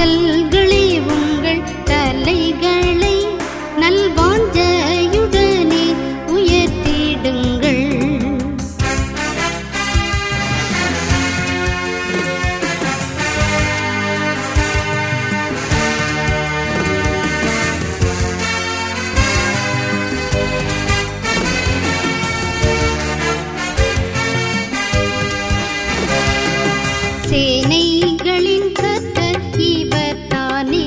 வாசல்களே உங்கள் தலைகளை நல்வாஞ்சையுடனே உயர்த்திடுங்கள் சேனைகளின் கர்த்தர் இவர் தானே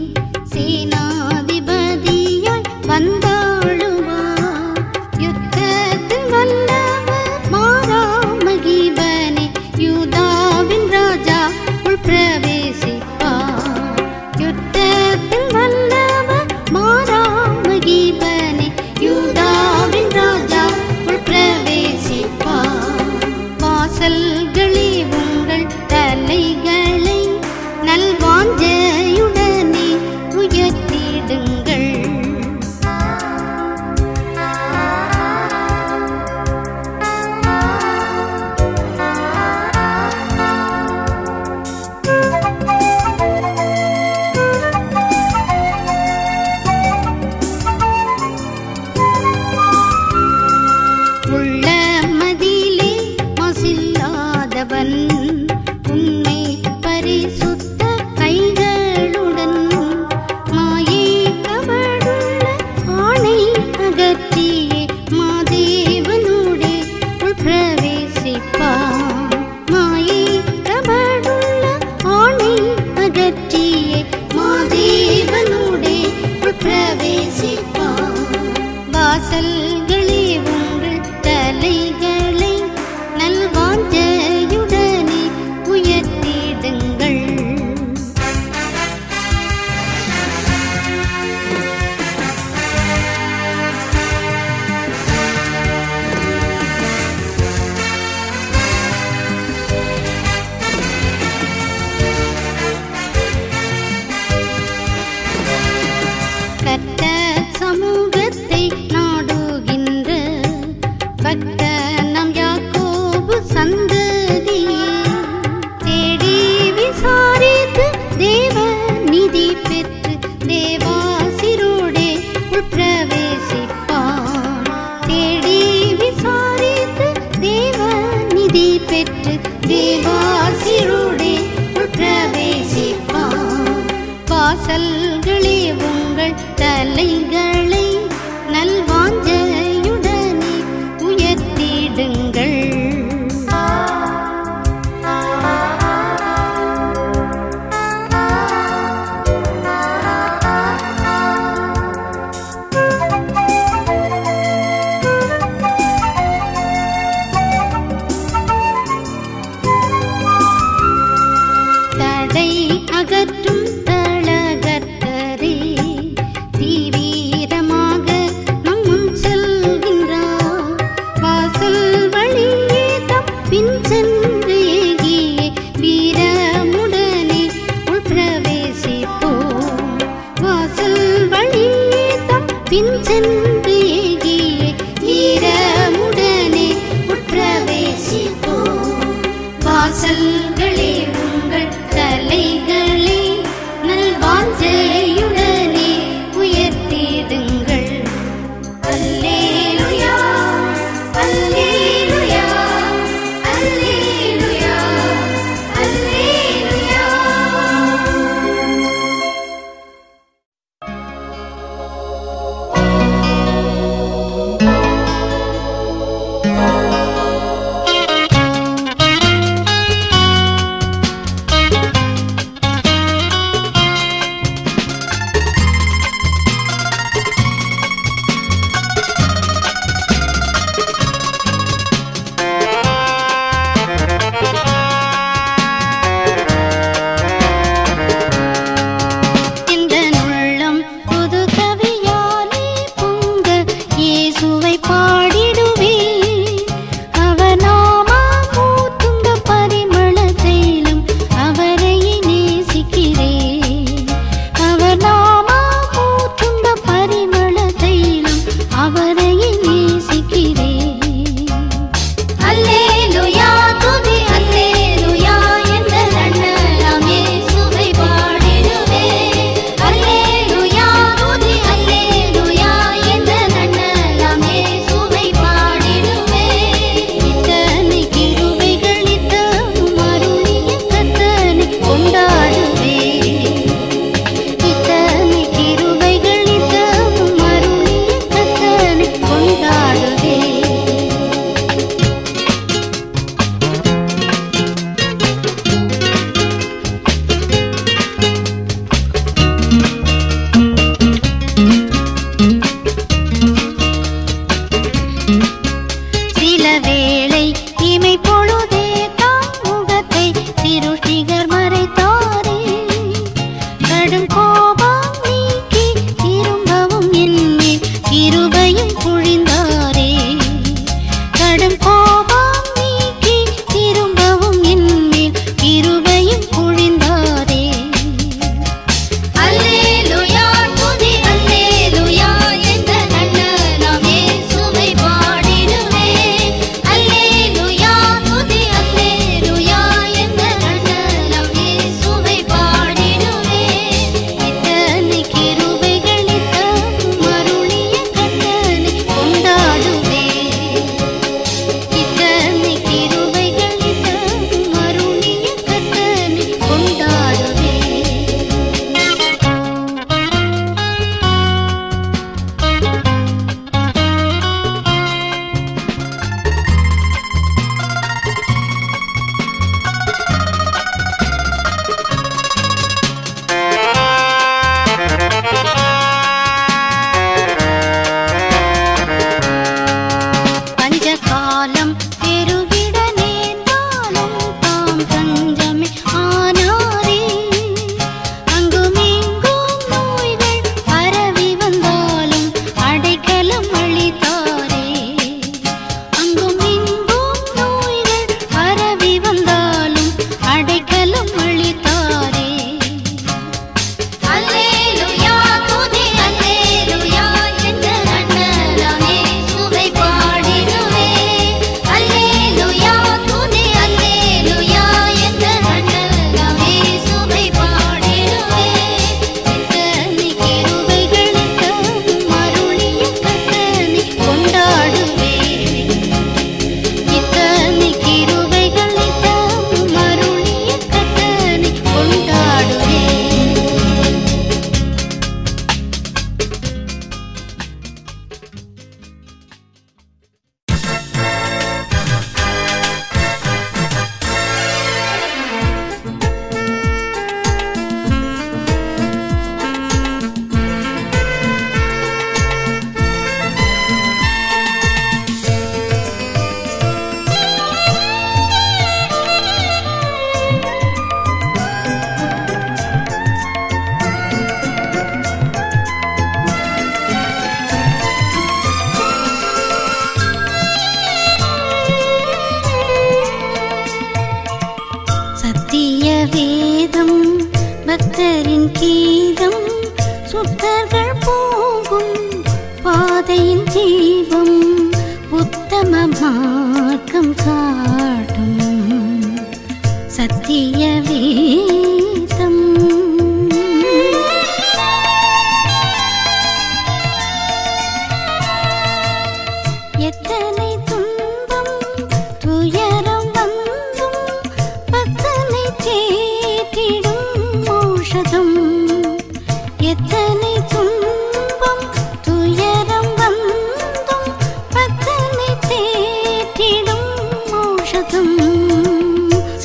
சேனாதிபதியாய் வந்தாளுவார் யுத்தத்தில் வல்லவர் மாறாமகிபனே யூதாவின் ராஜா உள் பிரவேசிப்பார் யுத்தத்தில் வல்லவர் மாறாமகிபனே யூதாவின் ராஜா உள் பிரவேசிப்பார் வாசல்களே உங்கள் தலைகளை நல்வாஞ்சையுடனே உயர்த்திடுங்கள் உள்ள மதியிலே மாசில்லாதவன் உண்மை பரிசுத்த கைகளுடன் மாயை கவடுள்ள ஆணை அகற்றியே மாதேவனோடே உள் பிரவேசிப்பான் மாயை கவடுள்ள ஆணை அகற்றியே மாதேவனோடே உள் பிரவேசிப்பான் வாசல்களே உங்கள் தலைகளை நல்வாஞ்சையுடனே உயர்த்திடுங்கள் கர்த்த சமூகத்தை நாடுகின்ற பக்த நம் யாக்கோபு சந்ததியே தேடி விசாரித்து தேவ நிதி பெற்று தேவாசிரோடே உள் பிரவேசிப்பான் தேடி விசாரித்து தேவ நிதி பெற்று தேவாசிரோடே உள் பிரவேசிப்பான் வாசல்களே உங்கள் தலைகளை நல்வாஞ்சையுடனே உயர்த்திடுங்கள் தடை அகற்றும் தளகர்த்தரே தீவிரமாக நம் முன் செல்கின்றார் வாசல் வழியே தம் பின் சென்று ஏகியே வீரமுடனே உள் பிரவேசிப்போம் வாசல் வழியே தம் பின் சென்று ஏகியே வீரமுடனே உள் பிரவேசிப்போம் வாசல்களே உங்கள் தலைகளை நல்வாஞ்சையுடனே உயர்த்திடுங்கள் அல்லேலுயா அல்லேலுயா அல்லேலுயா அல்லேலுயா ஆ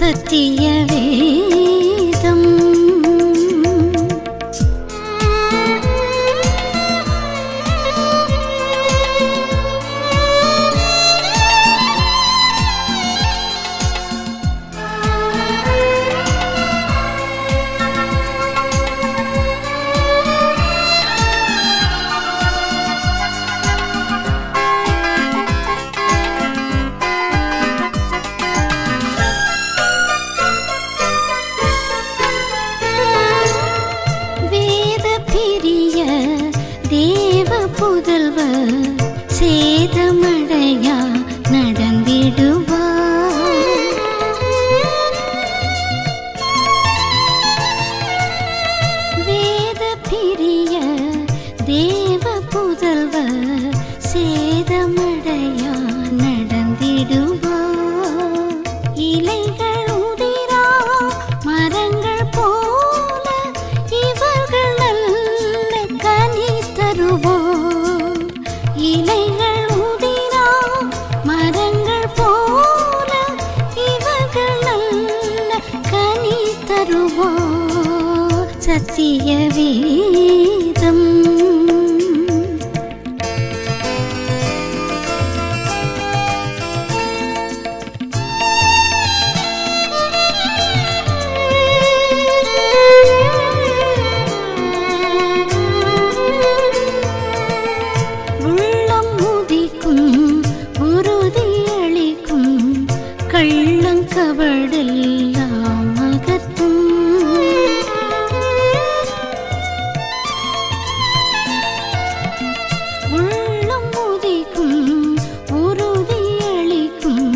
சத்திய வேதம் வேத பிரிய தேவ புதல்வ சேதமடையா நடந்திடுவார் வேத பிரிய தேவ புதல்வ சேதமடையா நடந்திடுவார் இலைகள் உதிரா மரங்கள் போல இவர்கள் நல்ல கனி தருவோம் இலைகள் உதிரா மரங்கள் போல இவர்கள் நல்ல கனி தருவோம் சத்திய வேதம் உள்ளம் முதிக்கும் உறுதியளிக்கும் கள்ளங்கவடெல்லாம் அகற்றும் உள்ளம் முதிக்கும் உறுதியளிக்கும்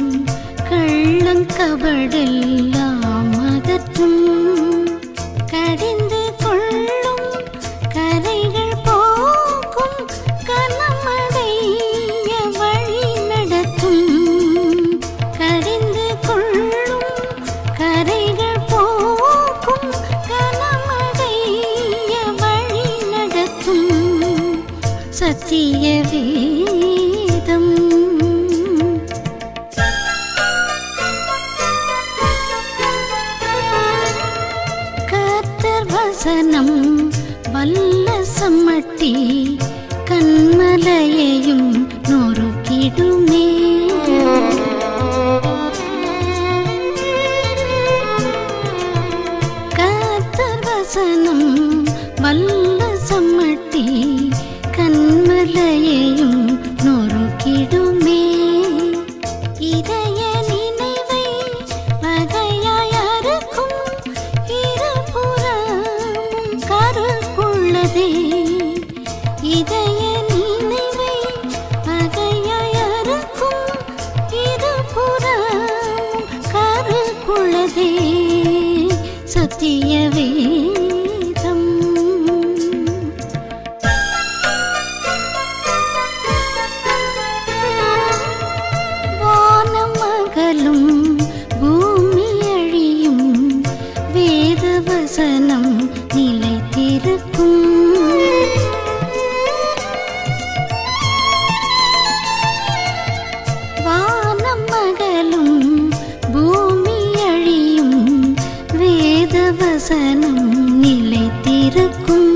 கள்ளங்கவடெல்லாம் அகற்றும் கடிந்து கொள்ளும் கரைகள் போக்கும் கனமடைய வழி நடத்தும் கடிந்து கொள்ளும் கரைகள் போக்கும் கனமடைய வழி நடத்தும் சத்திய வேதம் கர்த்தர் வசனம் வல்ல சம்மட்டி கண்மலையையும் நொறுக்கிடுமே கர்த்தர் வசனம் வல்ல சம்மட்டி கண்மலையையும் நொறுக்கிடுமே இதய நினைவை வகையாய் அறுக்கும் இருபுறமும் கருக்குள்ளதே இதய நினைவை வகையாய் அறுக்கும் இருபுறமும் கருக்குள்ளதே சத்திய வேதம் வானம் அகலும் பூமி அழியும் வேத வசனம் நிலைத்திருக்கும் வானம் அகலும் பூமி அழியும் வேத வசனம் நிலைத்திருக்கும்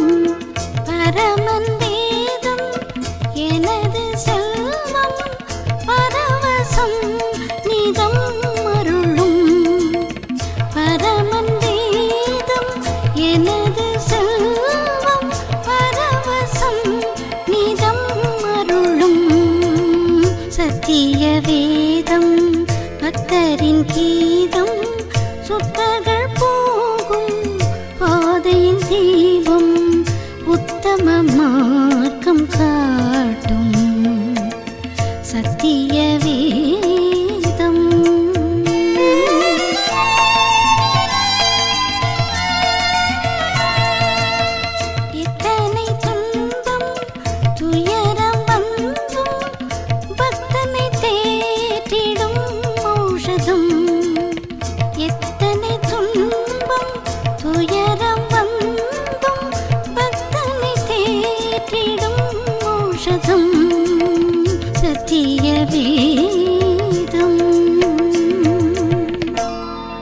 பரமன் வேதம் எனது செல்வம் பரவசம் நிதம் அருளும் பரமன் வேதம் எனது செல்வம் பரவசம் நிதம் அருளும் சத்திய வேதம் பக்தரின் கீதம் சுத்தர்கள் போகும் பாதையின் தீபம் உத்தம மார்க்கம் காட்டும் சத்திய வேதம் எத்தனை துன்பம் துயரம் வந்தும் பக்தனை தேற்றிடும் ஔஷதம் எத்தனை துன்பம் துயரம் வந்தும் பக்தனை தேற்றிடும் ஔஷதம் சத்திய வேதம்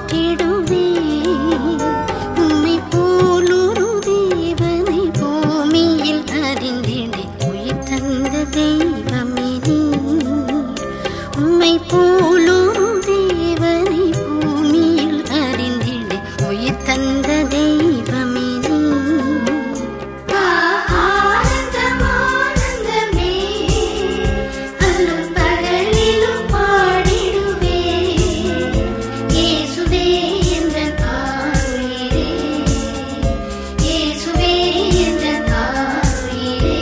போற்றிடுவே உம்மை போலொரு தேவனை பூமியில் அறிந்திடே உயிர் தந்த தெய்வமே நீ உம்மை போலொரு தேவனை பூமியில் அறிந்திடே உயிர் தந்த தெய்வமே நீ ஆனந்தம் ஆனந்தமே அல்லும் பகலிலும் பாடிடுவே இயேசுவே எந்தன் ஆருயிரே இயேசுவே எந்தன் ஆருயிரே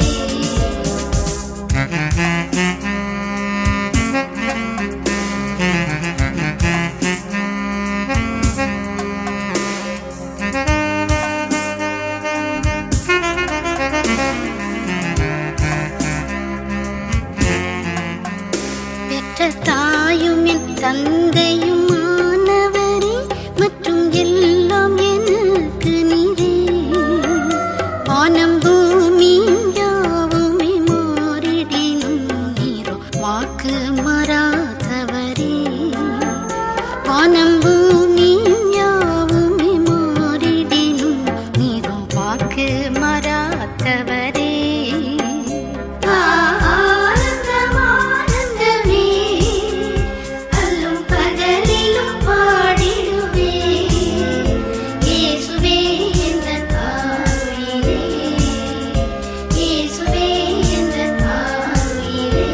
பெற்ற தாயும் என் தந்தையும் ஆனவரே மற்றும் எல்லாம் எனக்கு நீரே வானம் பூமியும் யாவுமே மாறிடினும் நீரோ வாக்கு மாறாதவரே வானம் பூமியும் யாவுமே மாறிடினும் நீரோ வாக்கு மாறாதவரே ஆனந்தம் ஆனந்தமே அல்லும் பகலிலும் பாடிடுவே இயேசுவே எந்தன் ஆருயிரே இயேசுவே எந்தன் ஆருயிரே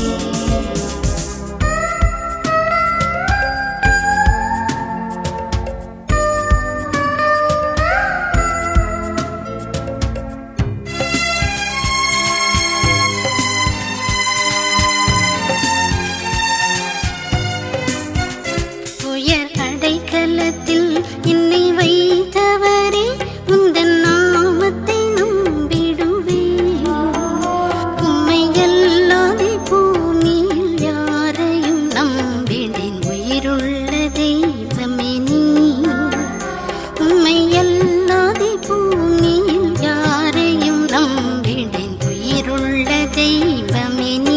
உயர் அடைக்கலத்தில் என்னை வைத்தவரே உந்தன் நாமத்தை நம்பிடுவே உம்மை அல்லாதே பூமியில் யாரையும் நம்பிடேன் உயிருள்ள தெய்வமே நீ உம்மை அல்லாதே பூமியில் யாரையும் நம்பிடேன் உயிருள்ள தெய்வமே நீ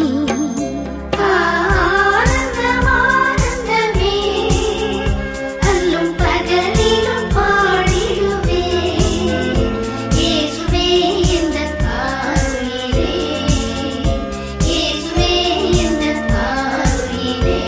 ஆனந்தம் ஆனந்தமே அல்லும் பகலிலும் பாடிடுவே இயேசுவே எந்தன் ஆருயிரே இயேசுவே எந்தன் ஆருயிரே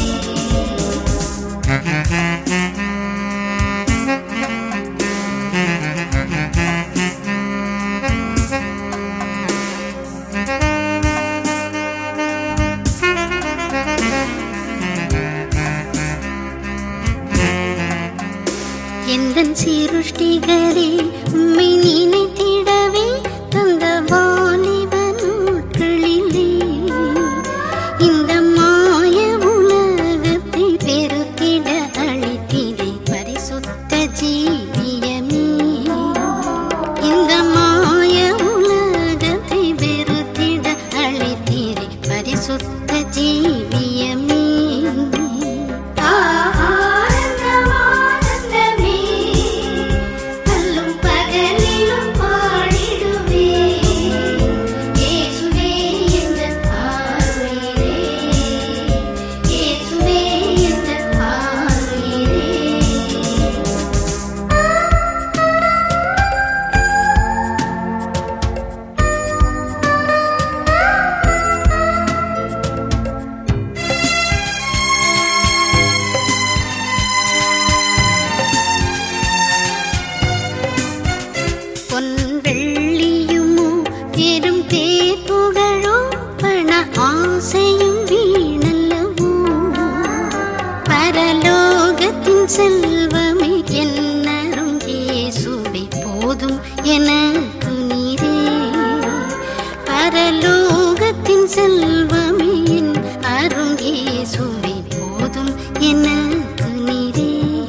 எந்தன் சிருஷ்டிகரே உம்மை நினைத்திடவே தந்த வாலிப நாட்களிலே இந்த மாய உலகத்தை பெருத்திட அழைத்திடே பரிசுத்த ஜீவியமே இந்த மாய உலகத்தை பெருத்திட அழைத்திடே பரிசுத்த ஜீவியமே ஆனந்தம் ஆனந்தமே அல்லும் பகலிலும் பாடிடுவே இயேசுவே எந்தன் ஆருயிரே இயேசுவே எந்தன் ஆருயிரே பொன் வெள்ளியுமோ பெரும் தேப்புகழோ பண ஆசையும் வீணல்லவோ பரலோகத்தின் செல்வமே என்னரும் இயேசுவே போதும் எனக்கு நீரே பரலோகத்தின் செல்வமே என் அரும் இயேசுவே போதும் எனக்கு நீரே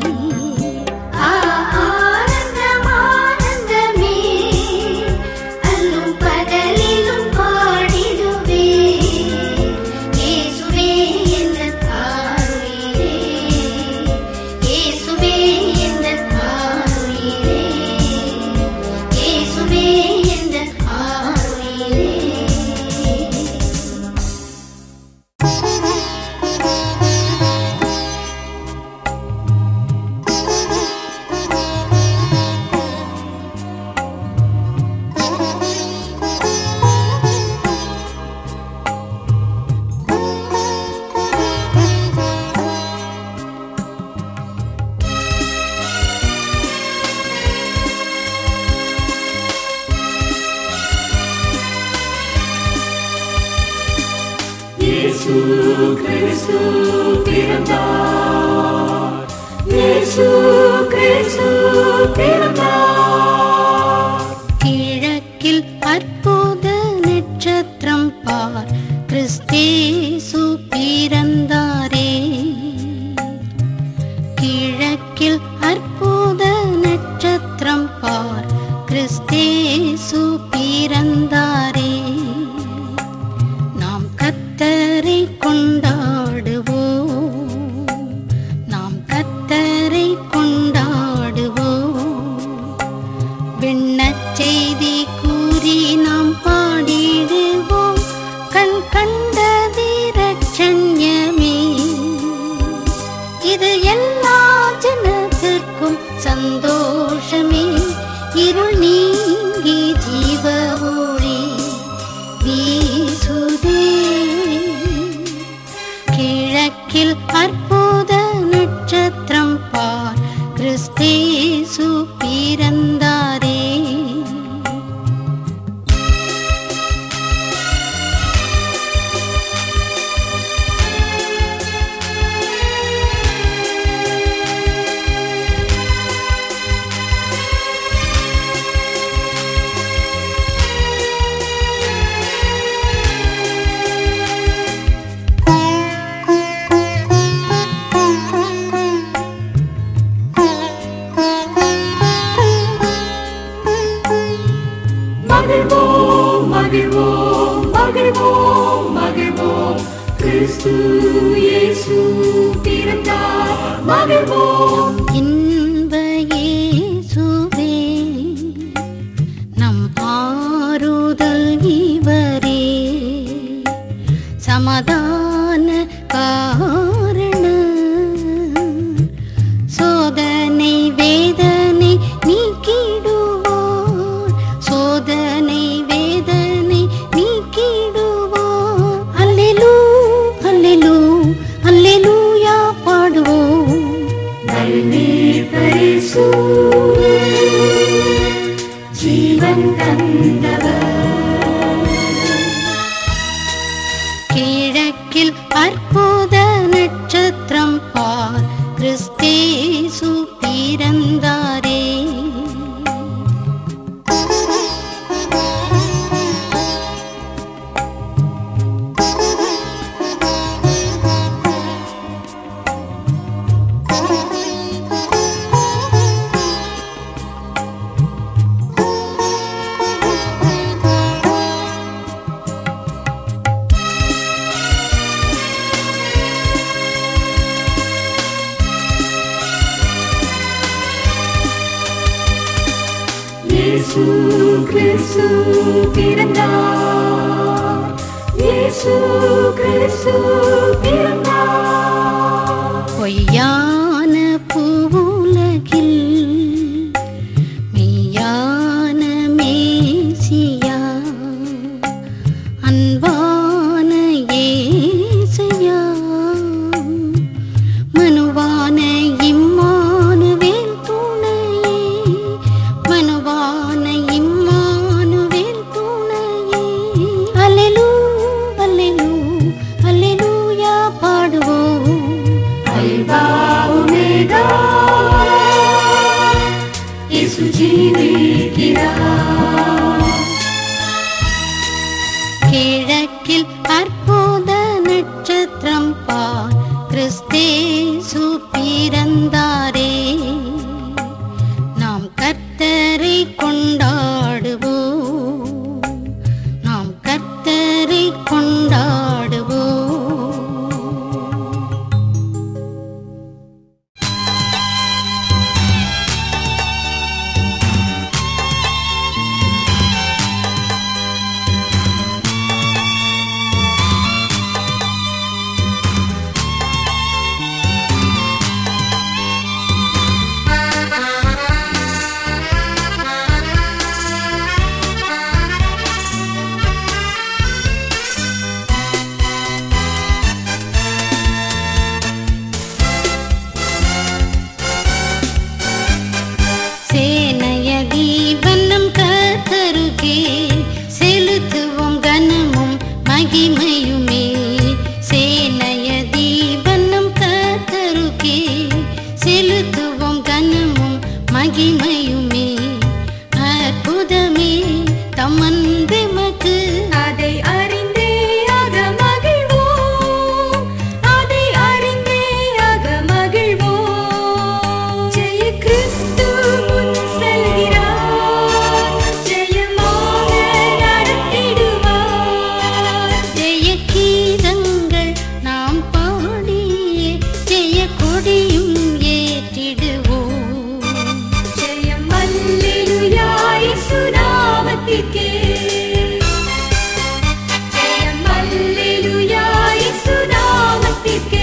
ஆனந்தம் ஆனந்தமே அல்லும் பகலிலும் பாடிடுவே இயேசுவே எந்தன் ஆருயிரே இயேசுவே எந்தன் ஆருயிரே இயேசுவே எந்தன் ஆருயிரே இயேசு கிறிஸ்து பிறந்தார் கிழக்கில் அற்புத நட்சத்திரம் பார் கிறிஸ்தேசு பிறந்தாரே கிழக்கில் அற்புத நட்சத்திரம் பார் கிறிஸ்தேசு பிறந்தாரே நாம் கத்தரை கொண்டாடுவோம் நாம் கத்தரை கொண்டாடுவோம் விண்ணச் செய்தி கூறி நாம் பாடிடுவோம் கண் கண்டதிரட்சண்யமே இது எல்லா ஜனத்திற்கும் சந்தோஷமே இருள் நீங்கி ஜீவ ஒளி வீசுதே கிழக்கில் அற்புத நட்சத்திரம் பார் கிறிஸ்தேசு பிறந்தாரே மகிழ்வோம் மகிழ்வோம் மகிழ்வோம் மகிழ்வோம் கிறிஸ்து இயேசு பிறந்தார் மகிழ்வோம் இன்ப இயேசுவே நம் ஆறுதல் இவரே சமாதான காரண சோதனை வேதனை நீக்கிடுவோர் சோதனை வேதனை நீக்கிடுவோர் அல்லேலூ அல்லேலூ அல்லேலூயா பாடுவோம் நல்நீர் பரிசு ஜீவன் தந்தவர் கிழக்கில் அற்புத நட்சத்திரம் பார் கிறிஸ்தேசு பிறந்தாரே இயேசு கிறிஸ்து பிறந்தார் இயேசு கிறிஸ்து பிறந்தார் பொய்யான பூவுலகில் மெய்யான மேசியா அன்பான ஏசையா மனுவான இம்மானுவேல் துணையே மனுவான இம்மானுவேல் துணையே அல்லேலூ அல்லேலூ அல்லேலூயா பாடுவோம் அல்பா ஒமேகா இயேசு ஜீவிக்கிறார் கிழக்கில் அற்புத நட்சத்திரம் பார் கிறிஸ்தேசு பிறந்தாரே நாம் கர்த்தரை கொண்டாடுவோம் நாம் கர்த்தரை கொண்டாடுவோம் சேனைய தீபனம் கத்தருகே செலுத்துவோம் கனமும் மகிமையுமே சேனைய தீபனம் கத்தருகே செலுத்துவோம் மகிமையுமே அற்புதமே தம்மன்பெமக்கு அதை அறிந்தே அக மகிழ்வோம் அதை அறிந்தே அக மகிழ்வோம் ஜெய கிறிஸ்து முன் செல்கிறார் ஜெயமாக நடத்திடுவார் ஜெய கீதங்கள் நாம் பாடியே ஜெய கொடியும் ஏற்றிடுவோம் ஜெயம் அல்லேலூயா இயேசுநாமத்திற்கே ஜெயம் அல்லேலூயா இயேசுநாமத்திற்கே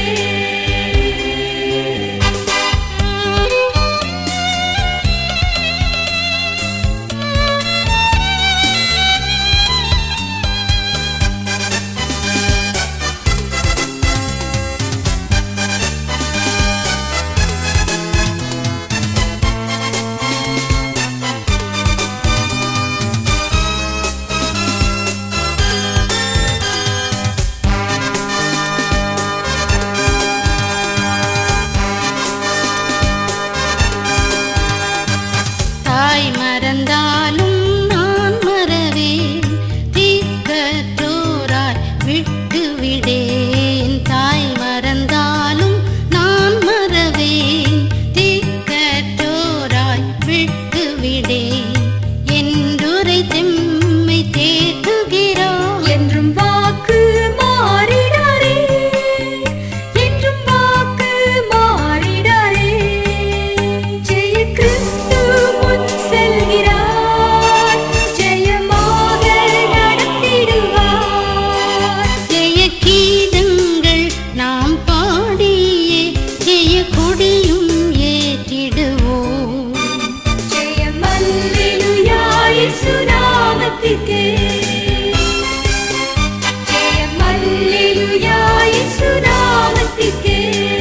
தாய் மறந்தாலும் நான் மறவேன் தீக்கற்றோராய் விட்டு விடேன் தாய் மறந்தாலும் நான் மறவேன் தீக்கற்றோராய் விட்டு விடேன் என்றுரை தெம்மை தேற்றுகிறார் என்றும் வாக்கு மாறிடாரே என்றும் வாக்கு மாறிடாரே ஜெய கிறிஸ்து முன் செல்கிறார் ஜெயமாக நடத்திடுவார் ஜெய கீதங்கள் நாம் பாடியே ஜெய கொடியும் ஏற்றிடுவோம் ஜெயம் அல்லேலூயா இயேசுநாமத்திற்கே ஜெயம் அல்லேலூயா இயேசுநாமத்திற்கே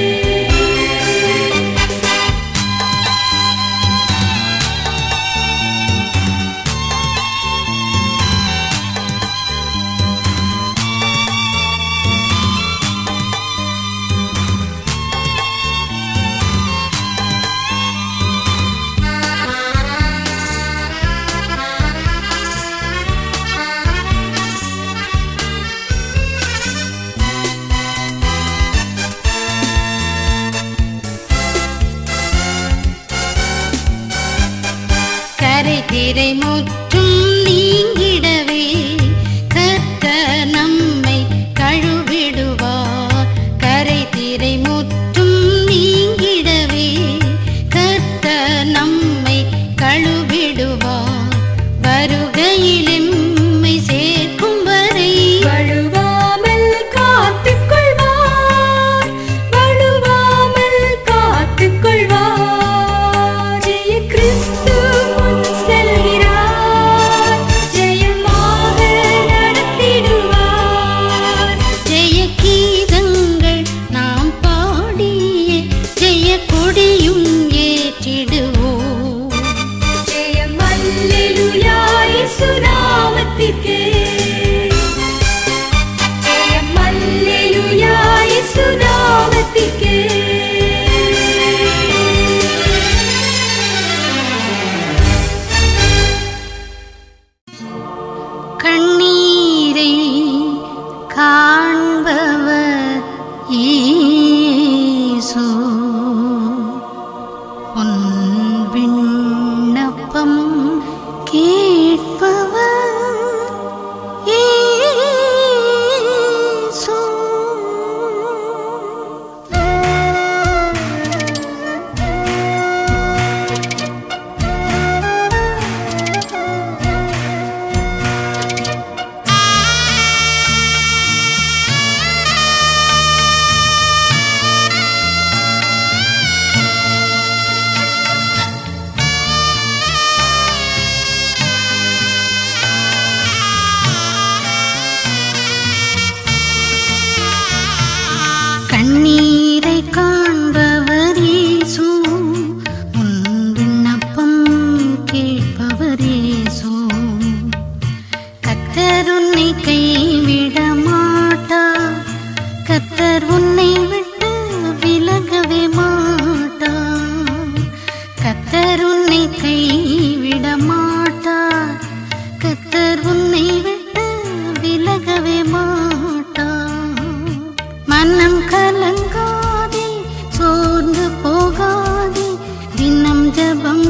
கரை திரை முற்றும் நீங்கிடவே கர்த்தர் நம்மை கழுவிடுவார் கரை திரை முற்றும் நீங்கிடவே கர்த்தர் நம்மை கழுவிடுவார் வருகையில் எம்மை சேர்க்கும் வரை வழுவாமல் காத்துக் கொள்வார் வழுவாமல் காத்துக் கொள்வார் ஜெய கிறிஸ்து முன் செல்கிறார்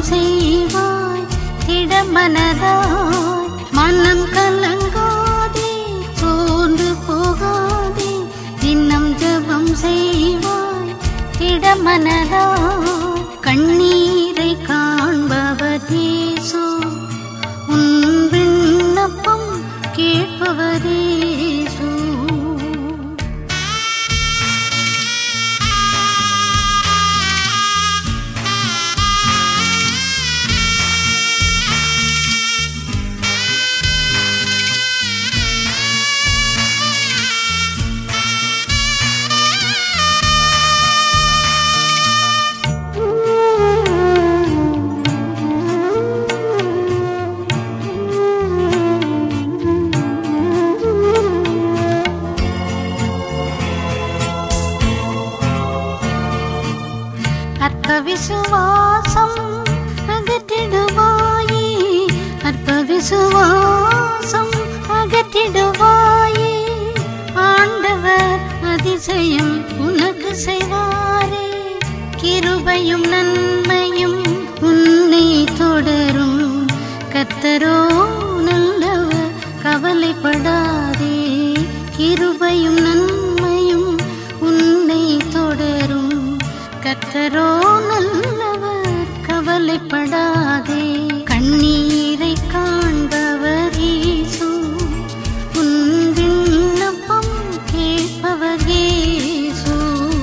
செய்வாய் திடமனதாய் மனம் கலங்காதே சோர்ந்து போகாதே தினம் ஜெபம் செய்வாய் திடமனதாய் கண்ணீரை காண்பவர் இயேசு உன் விண்ணப்பம் கேட்பவர் இயேசு அற்ப விசுவாசம் அகற்றிடுவாயே அற்ப விசுவாசம் அகற்றிடுவாயே ஆண்டவர் அதிசயம் உனக்கு செய்வாரே கிருபையும் நன்மையும் உன்னை தொடரும் கத்தரோ நல்லவர் கவலைப்படாதே கிருபையும் நன்மையும் உன்னை தொடரும் கத்தரோ நல்லவர் கவலைப்படாதே கண்ணீரை காண்பவர் இயேசு உன் விண்ணப்பம் கேட்பவர் இயேசு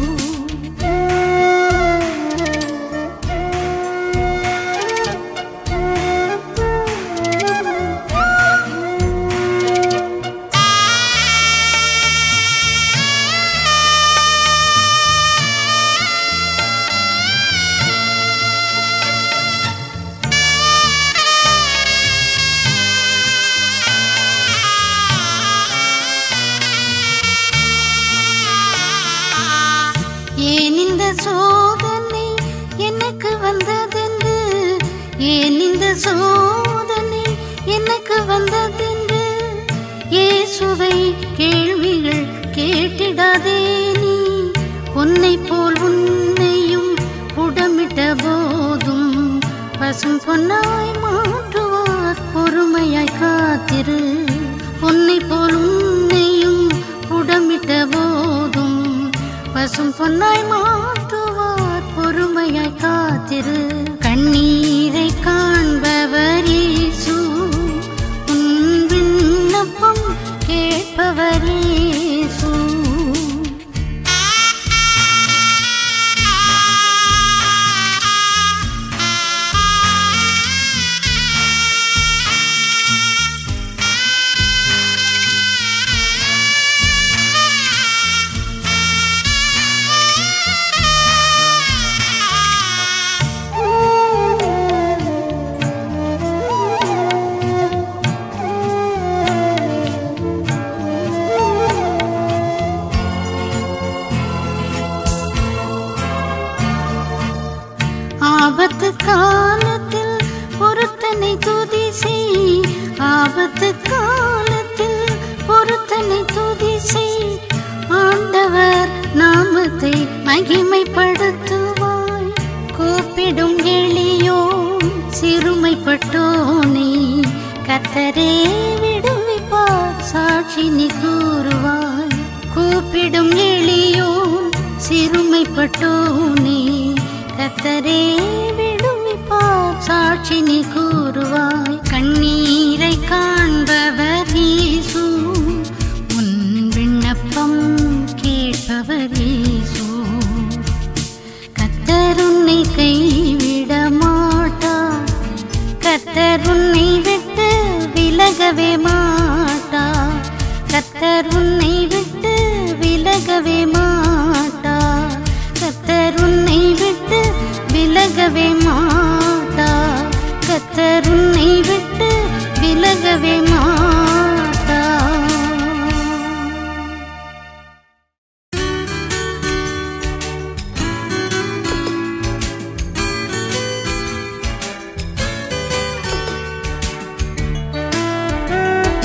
ஏன் இந்த சோதனை எனக்கு வந்ததென்று ஏன் இந்த சோதனை எனக்கு வந்ததென்று இயேசுவை கேள்விகள் கேட்டிடாதே நீ உன்னை போல் உன்னையும் புடமிட்ட போதும் பசும் பொன்னாய் மாற்றுவார் பொறுமையாய் காத்திரு உன்னை போல் உன்னையும் புடமிட்ட போதும் பசும் பொன்னாய் மாற்றுவார் பொறுமையாய் காத்திரு கண்ணீரை காண்பவர் இயேசு உன் விண்ணப்பம் கேட்பவர் இயேசு ஆபத்து காலத்தில் பொருத்தனை துதி செய் ஆபத்து காலத்தில் பொருத்தனை துதி செய் ஆண்டவர் நாமத்தை மகிமைப்படுத்துவாய் கூப்பிடும் எளியோ சிறுமைப்பட்டோனே கத்தரே விடுவிப்பார் சாட்சி நீ கூறுவாய் கூப்பிடும் எளியோன் சிறுமைப்பட்டோனே கத்தரே விடுவிப்பார் சாட்சி நீ கூறுவாய் கண்ணீரை காண்பவர் இயேசு உன் விண்ணப்பம் கேட்பவர் இயேசு கத்தர் உன்னை கைவிட மாட்டார் கத்தர் உன்னை விட்டு விலகவே மாட்டார் கத்தர் உன்னை விட்டு விலகவே மாட்டார் கத்தர் உன்னை விட்டு விலகவே மாட்டார் கத்தர் உன்னை விட்டு விலகவே மாட்டார் ஆ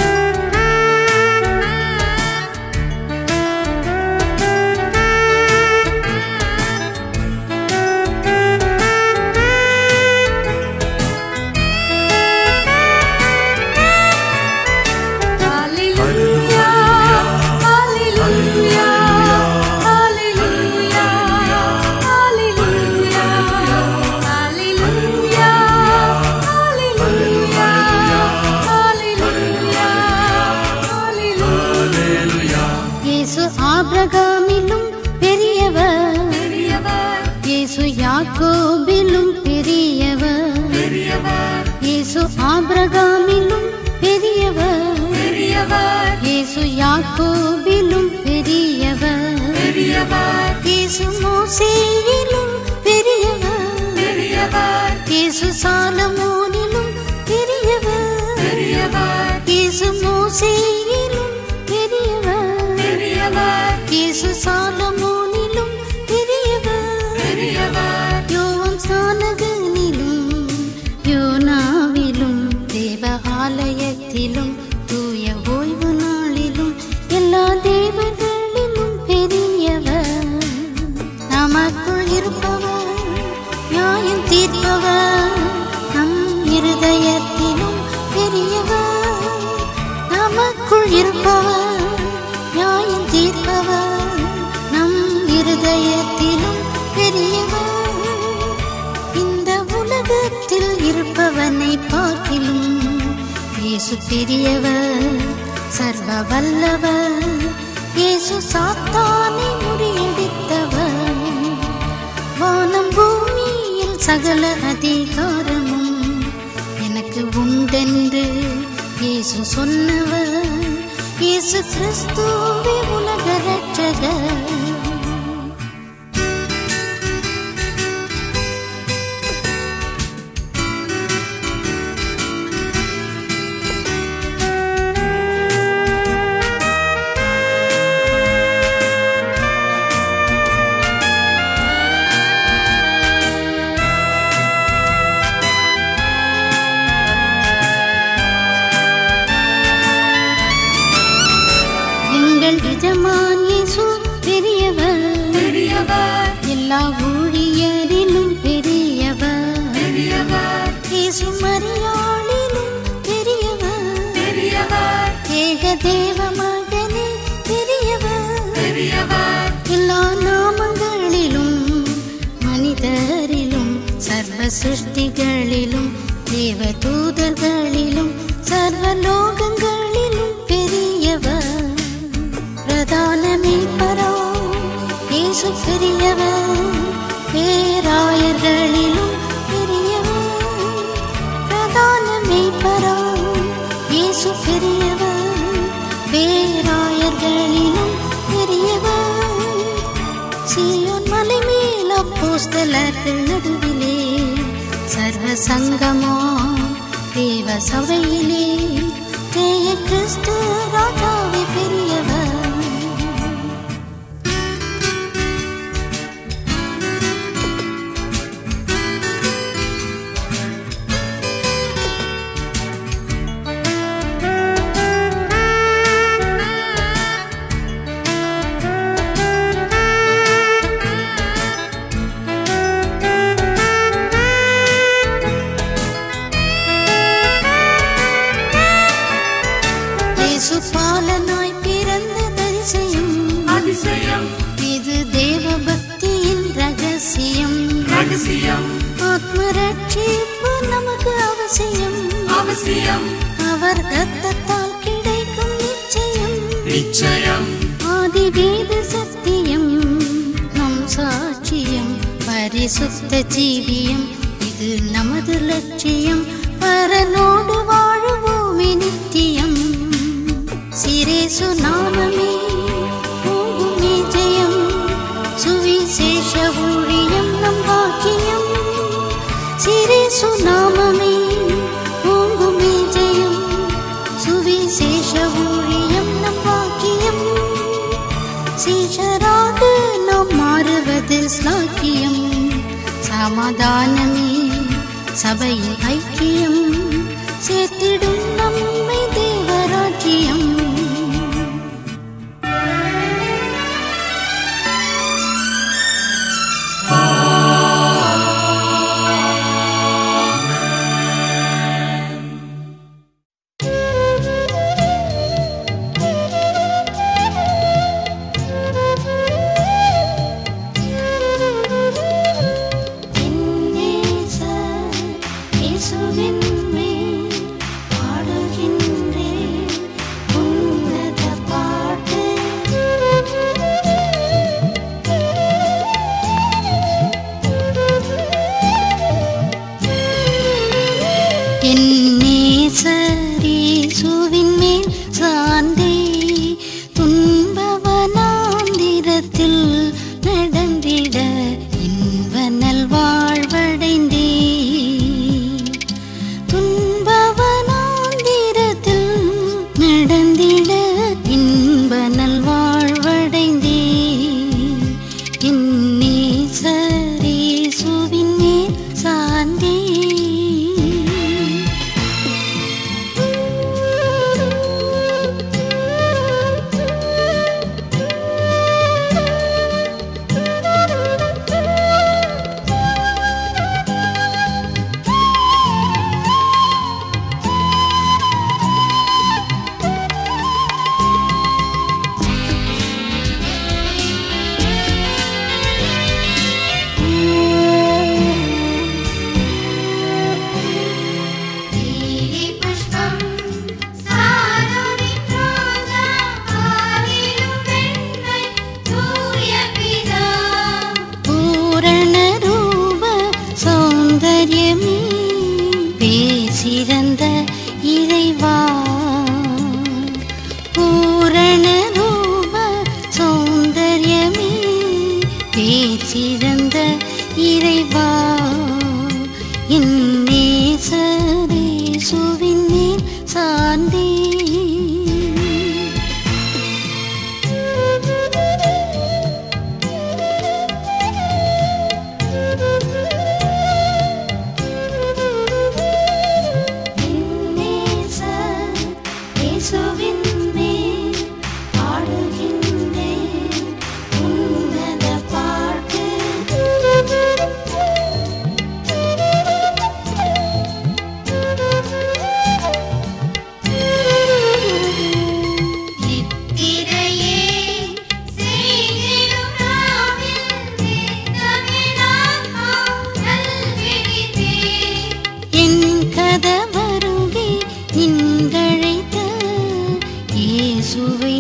இயேசு யாக்கோபிலும் பெரியவர் பெரியவர் இயேசு ஆபிரகாமிலும் பெரியவர் பெரியவர் இயேசு யாக்கோபிலும் பெரியவர் பெரியவர் இயேசு மோசேயிலும் பெரியவர் பெரியவர் இயேசு சாலமோனிலும் பெரியவர் பெரியவர் இயேசு மோசேயிலும் பெரியவர் பெரியவர் இயேசு சாலமோனிலும் பெரியவர் பெரியவர் யோவான் ஸ்நானகனிலும் யோனாவிலும் தேவ ஆலயத்திலும் தூய ஓய்வு நாளிலும் எல்லா தேவர்களிலும் பெரியவர் நமக்குள் இருப்பவர் நியாயம் தீர்ப்பவர் நம் இருதயத்திலும் பெரியவர் நமக்குள் இருப்பவர் நியாயம் தீர்ப்பவர் நம் இருதயத்திலும் பெரியவர் இந்த உலகத்தில் இருப்பவனை பார்க்கிலும் இயேசு பெரியவர் சர்வ வல்லவர் இயேசு சாத்தானை முறியடித்தவர் வானம் பூமியில் சகல அதிகாரமும் எனக்கு உண்டென்று இயேசு சொன்னவர் இயேசு கிறிஸ்துவே உலக ரட்சகர் எங்கள் எஜமான் இயேசு பெரியவர் பெரியவர் எல்லா ஊழியரிலும் பெரியவர் பெரியவர் இயேசு மரியாளிலும் பெரியவர் பெரியவர் ஏக தேவ மகனே பெரியவர் பெரியவர் எல்லா நாமங்களிலும் மனிதரிலும் சர்வ சிருஷ்டிகளிலும் தேவ தூதர்களிலும் சர்வ லோகங்களிலும் பெரியவர் பிரதானமே பரோ இயேசு பெரியவர் பேராயர்களிலும் பெரியவர் பிரதானமே பரோ இயேசு பெரியவர் பேராயர்களிலும் பெரியவர் சீயோன் மலை மேல் அப்போஸ்தலர்கள் நடுவிலே சர்வ சங்கமோ தேவ சபையிலே ஜெய கிறிஸ்து ராஜாவே பெரியவர் இயேசு பாலனாய் பிறந்த அதிசயம் அதிசயம் இது தேவ பக்தியின் ரகசியம் ரகசியம் ஆத்ம ரட்சிப்பு நமக்கு அவசியம் அவசியம் அவர் ரத்தத்தால் கிடைக்கும் நிச்சயம் நிச்சயம் ஆதி வேத சத்தியம் நம் சாட்சியம் பரிசுத்த ஜீவியம் இது நமது லட்சியம் பரனோடு வாழுவோமே நித்தியம் சிரேசு நாமமே ஓங்குமே ஜெயம் சுவிசேஷ ஊழியம் நம் பாக்கியம் சிரேசு நாமமே ஓங்குமே ஜெயம் சுவிசேஷ ஊழியம் நம் பாக்கியம் சீஷராக நாம் மாறுவது ஸ்லாக்கியம் சமாதானமே சபையின் ஐக்கியம் சேர்த்திடும் நம்மை தேவராஜ்யம் இயேசுவின் மேல் பாடுகின்றேன் உன் சௌந்தர்யமே பேசிறந்த இறைவா பூரண ரூப சௌந்தர்யமே பேசிறந்த இறைவா என் நேசரே சுவின் மேல் சார்ந்தே இயேசுவின் மேல் பாடுகின்றேன் உன்னத பாட்டு நித்திரையே செய்திடும் நாவில் நித்தமிழாம் நல்விழித்தே என் கதவருகே நின்றழைத்த இயேசுவை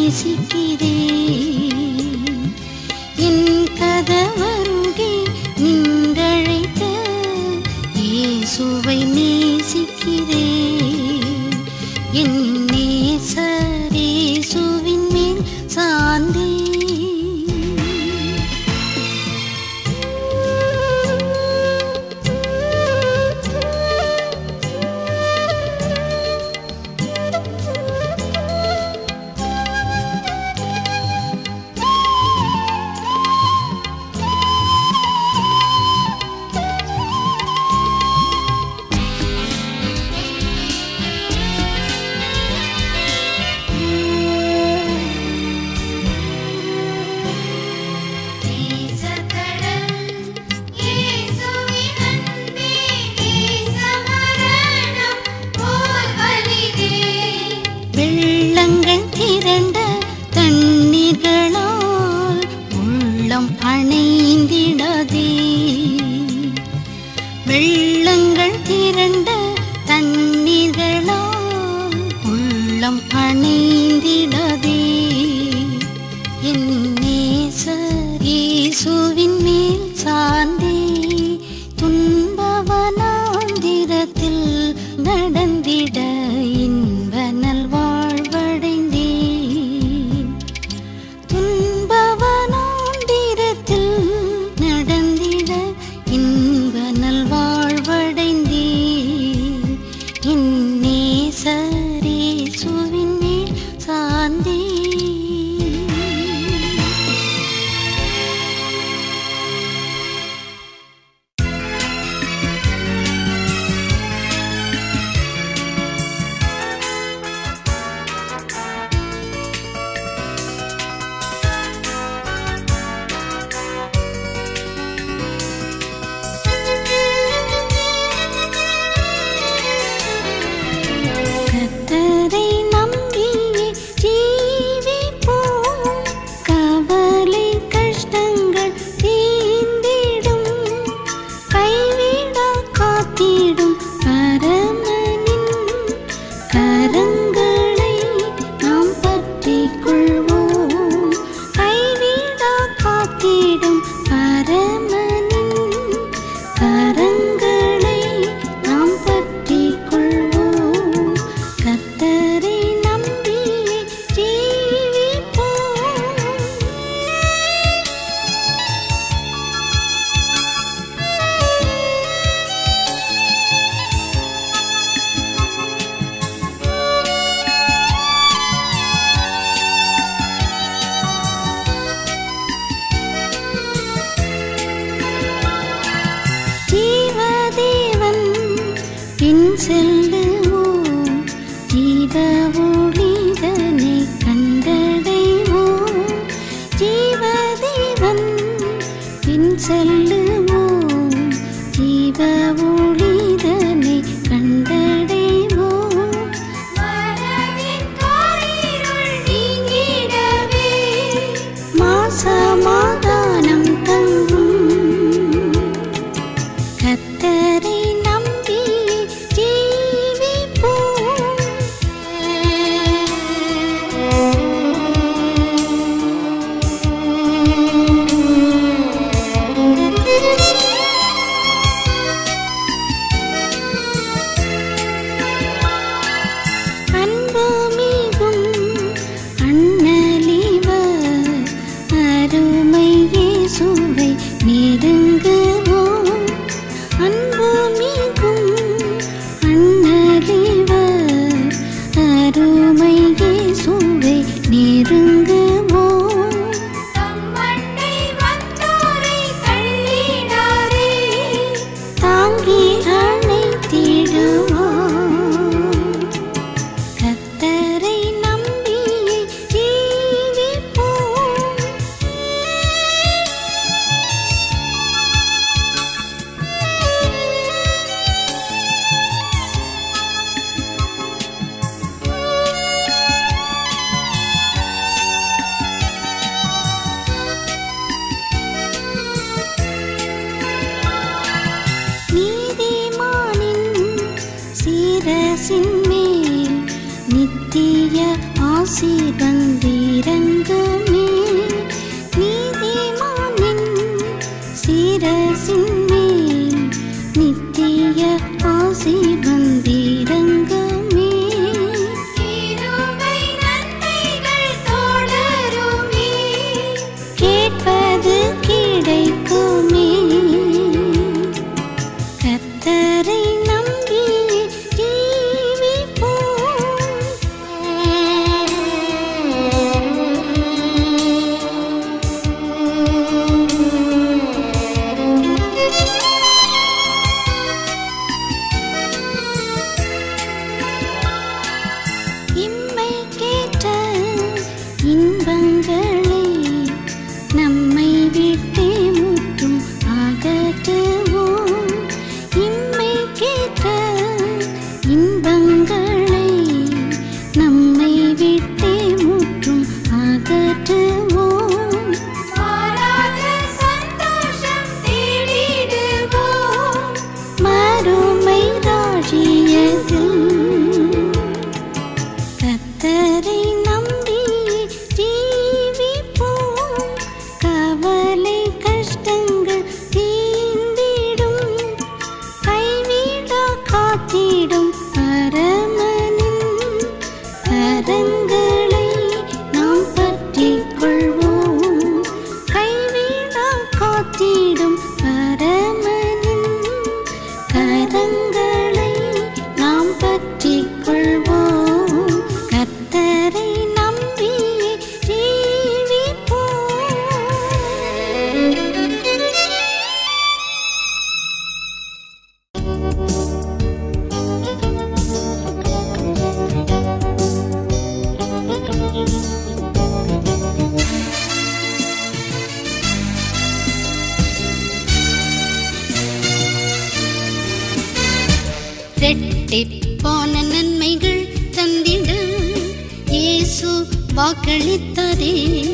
நேசிக்கிறேன் என் கதவருகே நின்றழைத்த இயேசுவை நேசிக்கிறேன் என் நேசரேசுவின் மேல் சார்ந்தே நேசக்கடல் இயேசுவின் அன்பே நேசமரணம் போல் வலிதே வெள்ளங்கள் திரண்ட தண்ணீர்களால் உள்ளம் அணைந்திடாதே வெள்ளங்கள் திரண்ட தண்ணீர்களால் உள்ளம் அணைந்திடாதே என் நேசர் இயேசுவின் மேல் சார்ந்தே துன்பவனாந்திரத்தில் நடந்திட இன்ப நல்வாழ்வடைந்தேன் துன்பவனாந்திரத்தில் நடந்திட இன்ப நல்வாழ்வடைந்தேன் என் நேசரேசுவின் மேல் சார்ந்தே கத்தரை நம்பியே ஜீவிப்போம் கவலை கஷ்டங்கள் தீர்ந்திடும் கைவிடா காத்திடும் பரமனின் கரங்களை நாம் பற்றிக் கொள்வோம் கைவிடா காத்திடும் பரமனின் கரங்களை நாம் பற்றிக் கொள்வோம் கத்தரை நம்பியே ஜீவிப்போம் ஜீவதேவன் பின் செல்லுவோம் ஜீவ ஒளிதனை கண்டடைவோம் ஜீவதேவன் பின் செல்லுவோம் ஜீவ ஒளிதனை கண்டடைவோம் மனதின் காரிருள் நீங்கிடவே மாசமாதானம் தங்கும் கத்தரை நம்பி ஜீவிப்போம் ஆசீர் வந்திறங்குமே நீதிமானின் சிரசின் மேல் நித்திய ஆசீர் வந்திறங்குமே கிருபை நன்மைகள் தொடருமே கேட்பது கிடைக்குமே கத்தரை நம்பி ஜீவிப்போம் இம்மை கேட்ட இன்பங்களை நம்மை விட்டே முற்றும் அகற்றுவோம் இம்மை கேட்ட இன்பங்களை நம்மை விட்டே முற்றும் அகற்றுவோம் மாறாத சந்தோஷம் தேடிடுவோம் மறுமை ராஜ்யத்தில் கத்தரை நம்பி ஜீவிப்போம் கவலை கஷ்டங்கள் தீந்திடும் கைவிடா காத்திடும் பரமனின் கரங்களை நாம் பற்றிக் கொள்வோம் கைவிடா காத்திடும் பரமனின் கரங்களை நாம் பற்றிக் கொள்வோம் கர்த்தரை நம்பி ஜீவிப்போம் ரெட்டிப்பான நன்மைகள் தந்திட இயேசு வாக்களித்ததே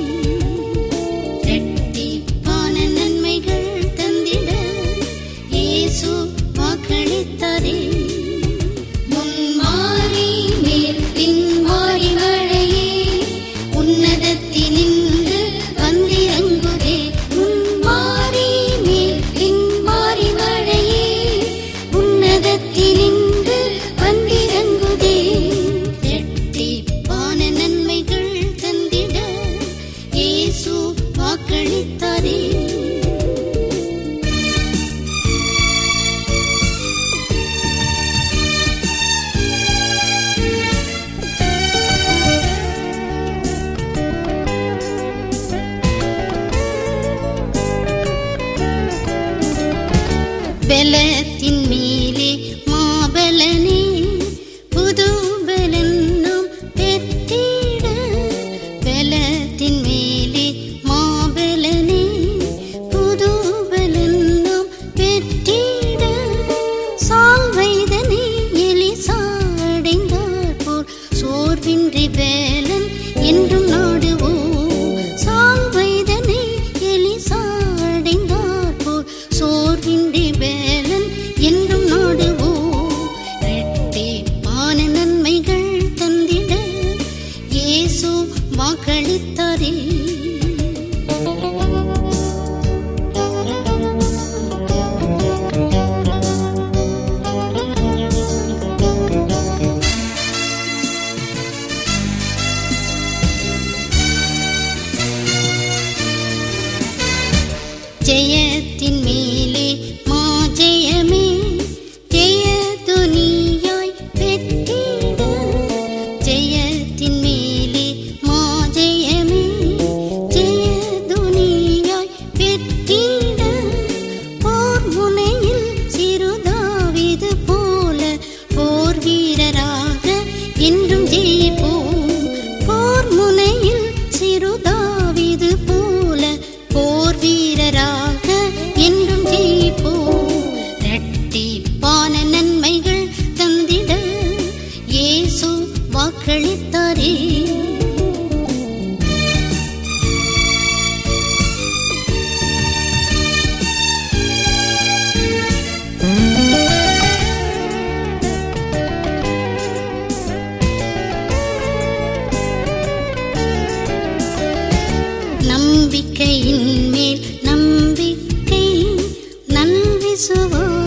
ரெட்டிப்பான நன்மைகள் தந்திட இயேசு வாக்களித்ததே முன்மாறி மேல் பின்மாறி மழையே உன்னதத்தினின்று வந்திறங்குதே முன்மாறி மேல் பின்மாறி மழையே உன்னதத்தினின்று வந்திறங்குதே இரட்டிப்பான நன்மைகள் தந்திட இயேசு வாக்களித்தாரே பலத்தின் மேலே மாபலனே புது பலன் நாம் பெற்றிட பலத்தின் மேலே மாபலனே புது பலன் நாம் பெற்றிட சால்வைதனை எலிசா அடைந்தார் போர் சோர்வின்றி வேலன் என்றும் நாடுவோம் சால்வைதனை எலிசா அடைந்தார் போர் சோர்வின்றி வேலன் என்றும் நாடுவோம்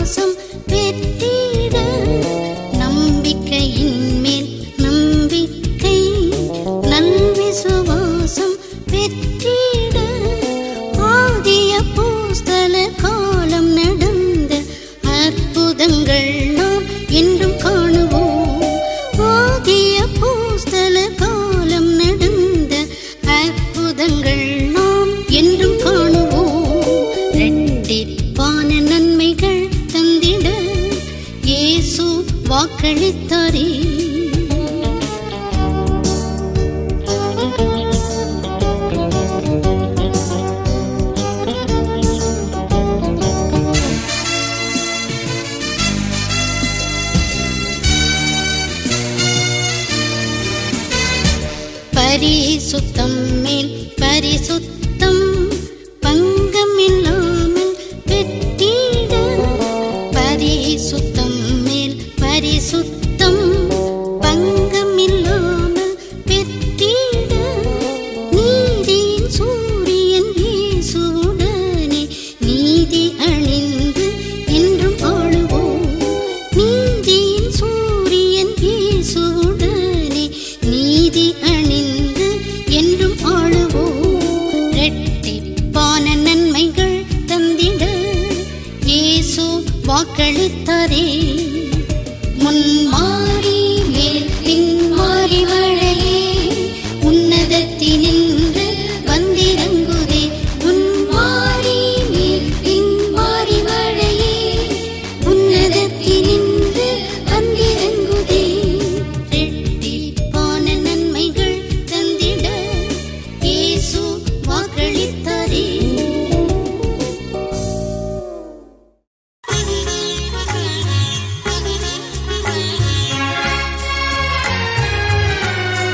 விசுவாசம் பெற்றிட நம்பிக்கையின் மேல் நம்பிக்கை நல் விசுவாசம் பெற்றிட ஆதிய பூஸ்தல காலம் நடந்த அற்புதங்கள் நாம் என்றும் காணுவோம் ஆதிய பூஸ்தல காலம் நடந்த அற்புதங்கள் நாம் என்றும் காணுவோம் ரெட்டிப்பான நன்மைகள் தந்திட இயேசு வாக்களித்தாரே பரிசுத்தம் மேல் பரிசுத்தம் பங்கம் இல்லாமல் பெற்றிட பரிசுத்தம் மேல் பரிசுத்தம் பங்கம் இல்லாமல் பெற்றிட நீதியின் சூரியன் இயேசுவுடனே நீதி அணிந்து என்றும் ஆளுவோம் நீதியின் சூரியன் இயேசுவுடனே நீதி அணிந்து என்றும் ஆளுவோம் ரெட்டிப்பான நன்மைகள் தந்திட இயேசு வாக்களித்தாரே முன்மாறி மேல் பின்மாறி மழையே உன்னதத்தினின்று வந்திறங்குதே முன்மாறி மேல் பின்மாறி மழையே உன்னதத்தினின்று வந்திறங்குதே ரெட்டிப்பான நன்மைகள் தந்திட இயேசு வாக்களித்தாரே Thank you.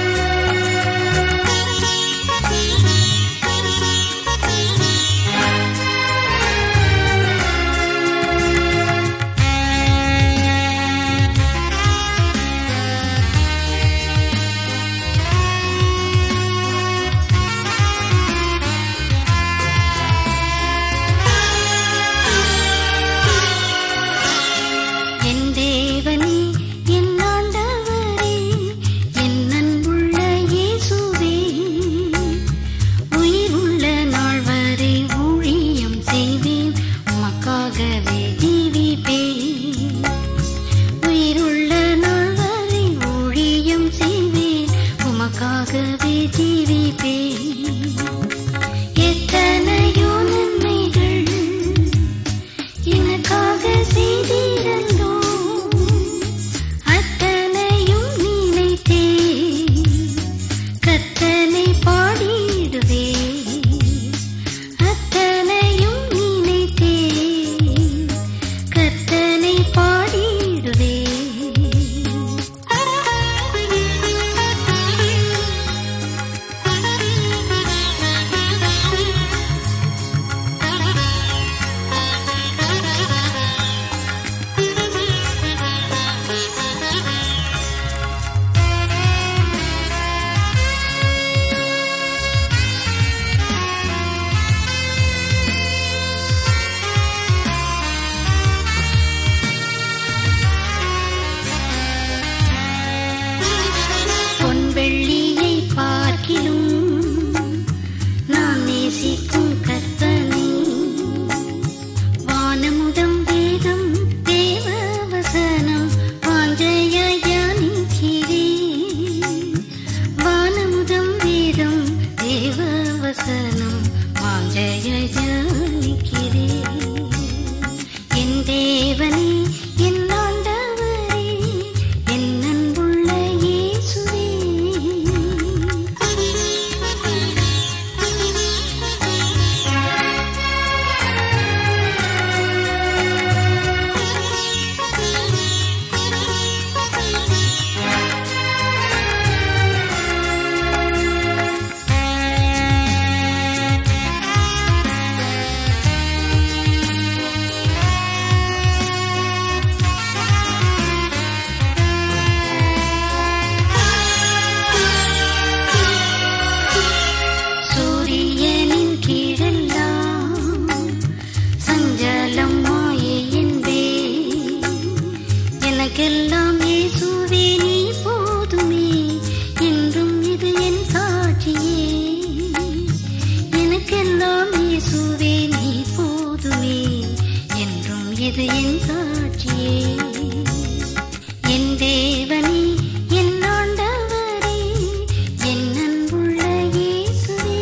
எனக்கெல்லாம் இயேசுவே நீ போதுமே என்றும் இது என் சாட்சியே எனக்கெல்லாம் இயேசுவே நீ போதுமே என்றும் இது என் சாட்சியே என் தேவனே என் ஆண்டவரே என் அன்புள்ள இயேசுவே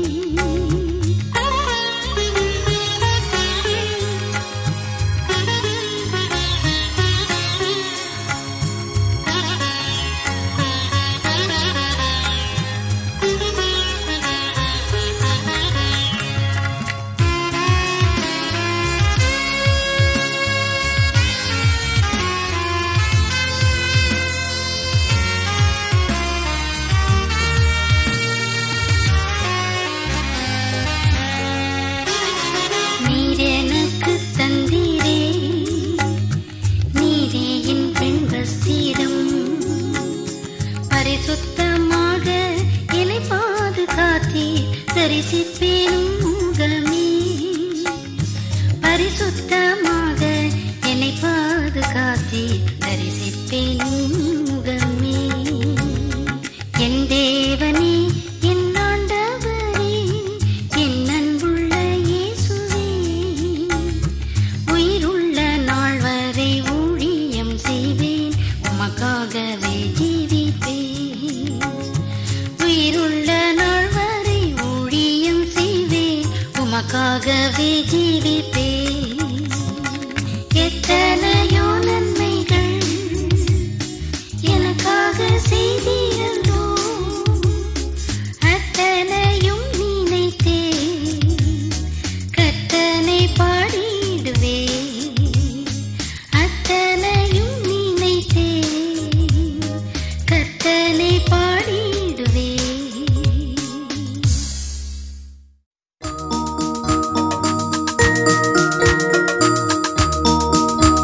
நீர் எனக்கு தந்தீரே நீரே என் பெண் வஸ்திரம் பரிசுத்தமாக என்னை பாதுகாத்தீர் தரிசிப்பேன் முகமே பரிசுத்தமாக என்னை பாதுகாத்தீர் தரிசிப்பேன் முகமே என் தேவனே என் ஆண்டவரே என் அன்புள்ள இயேசுவே உயிருள்ள நாள் வரை ஊழியம் செய்வேன் உமக்காகவே ஜீவிப்பேன் உயிருள்ள நாள் வரை ஊழியம் செய்வேன் உமக்காகவே ஜீவிப்பேன் எத்தனையோ நன்மைகள் எனக்காக செய்தீரோ அத்தனையும் நினைத்தே கத்தனை பாடிடுவே அத்தனையும் நினைத்தே கத்தனை பாடிடுவே ஆ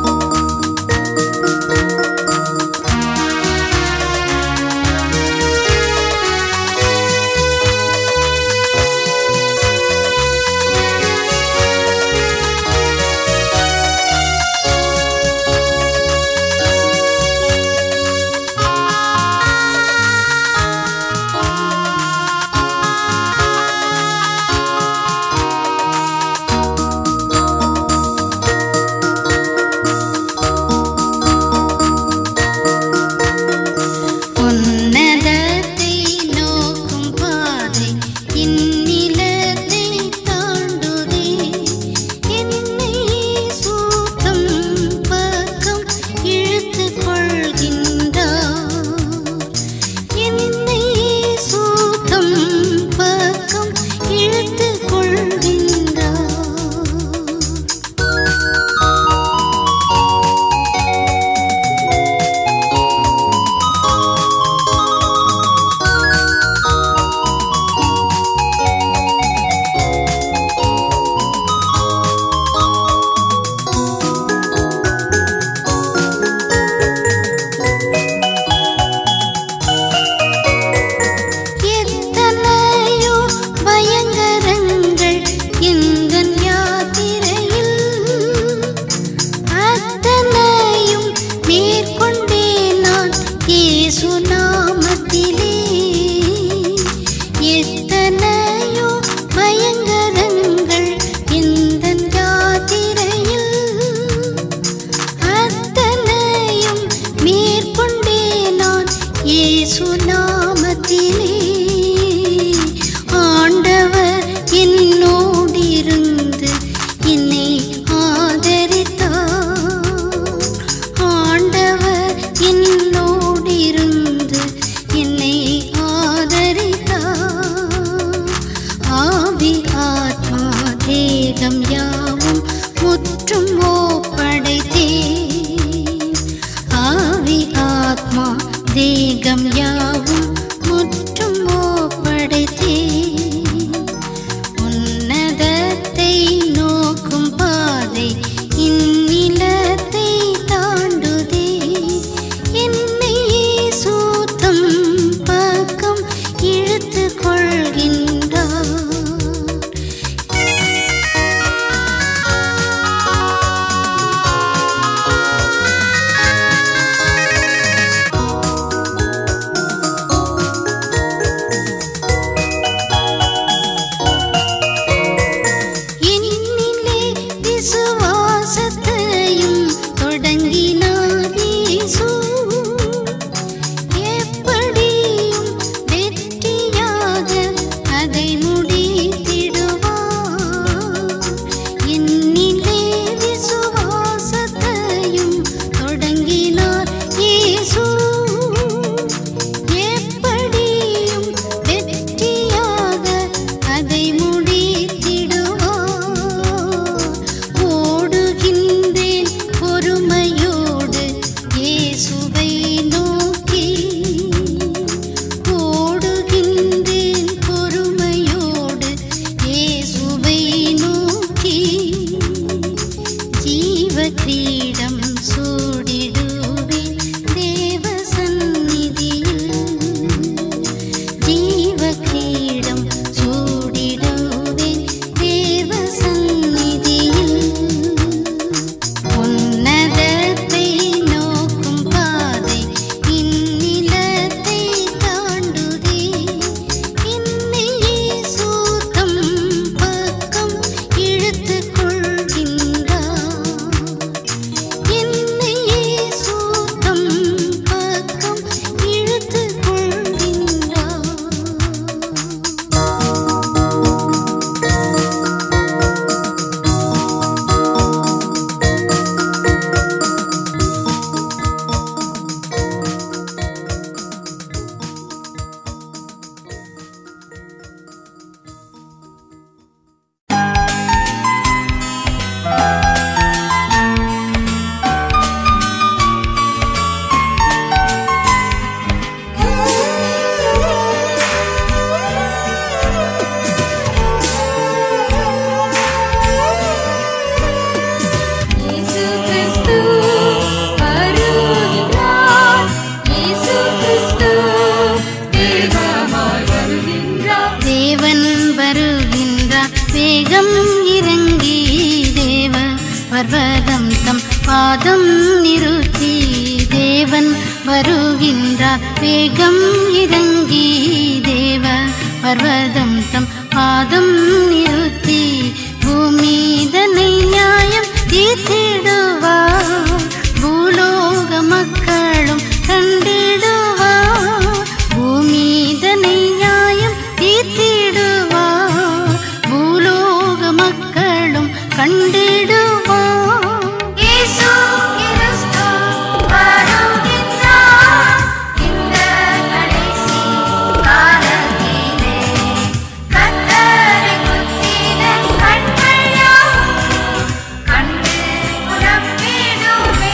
பாதம் நிறுத்தி தேவன் வருகின்றார் வேகம் இறங்கி தேவ பர்வதம் தம் பாதம் நிறுத்தி பூமிதனை நியாயம் தீர்த்திடுவார் பூலோக மக்களும் கண்டிடுவார் பூமிதனை நியாயம் தீர்த்திடுவார் பூலோக மக்களும் கண்டிடுவார் இயேசு கிறிஸ்து வருகின்றார் இந்த கடைசி காலத்திலே கர்த்தரை குத்தின கண்கள் யாவும் கண்டு புலம்பிடுமே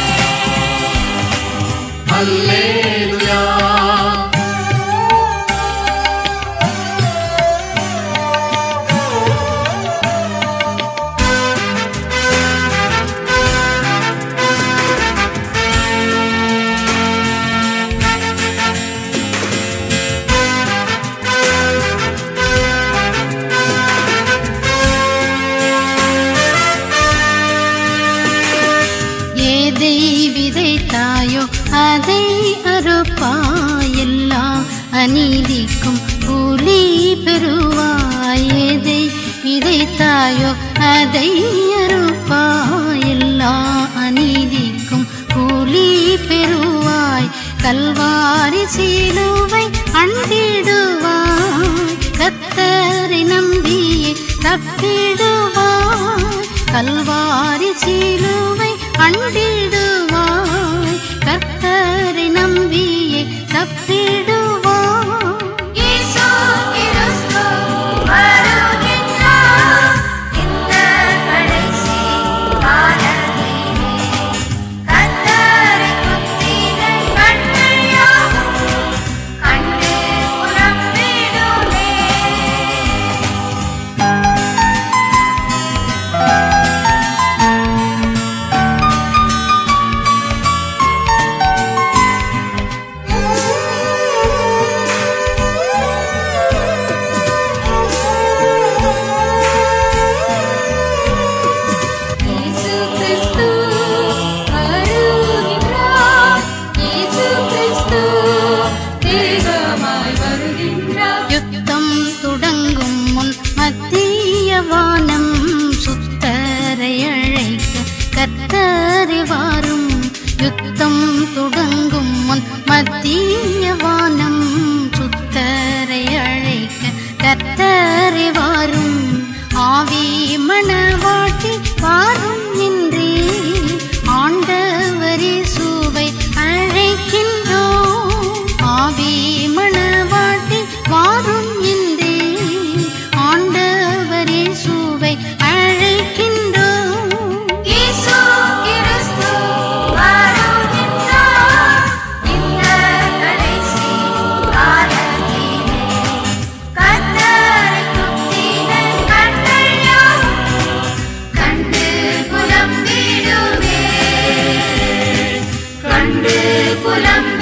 அல்லேலூயா ஏதை விதைத்தாயோ அதை அறுப்பாய் எல்லா அநீதிக்கும் கூலி பெறுவாய் ஏதை விதைத்தாயோ அதை அறுப்பாய் எல்லா அநீதிக்கும் கூலி பெறுவாய் கல்வாரி சீலுவை அண்டிடுவாய் கத்தரை நம்பியே தப்பிடுவாய் கல்வாரி சீலுவை அண்டிடுவாய் கர்த்தரை நம்பியே தப்பிடுவாய் இயேசு கிறிஸ்து வருகின்றார் இந்த கடைசி காலத்திலே கர்த்தரை குத்தின கண்கள் யாவும் கண்டு புலம்பிடுமே இயேசு கிறிஸ்து வருகின்றார் இயேசு கிறிஸ்து வேகமாய் வருகின்றார் யுத்தம் தொடங்கும் முன் மத்திய வானம் சுத்தரை அழைக்க கத்தரை வாரும் யுத்தம் தொடங்கும் முன் மத்திய வானம் சுத்தரை அழைக்க கத்தரை வாரும் ஆவி மணவாட்டி வாரும் என்றே ஆண்டவரே சூவை அழைக்கின்றோம் ஆவி மணவாட்டி வாரும் என்றே ஆண்டவரே சூவை அழைக்கின்றோம் இயேசு கிறிஸ்து வருகின்றார் இந்த கடைசி காலத்திலே கர்த்தரை குத்தின கண்கள் யாவும் கண்டு புலம்பிடுமே கண்டு புலம்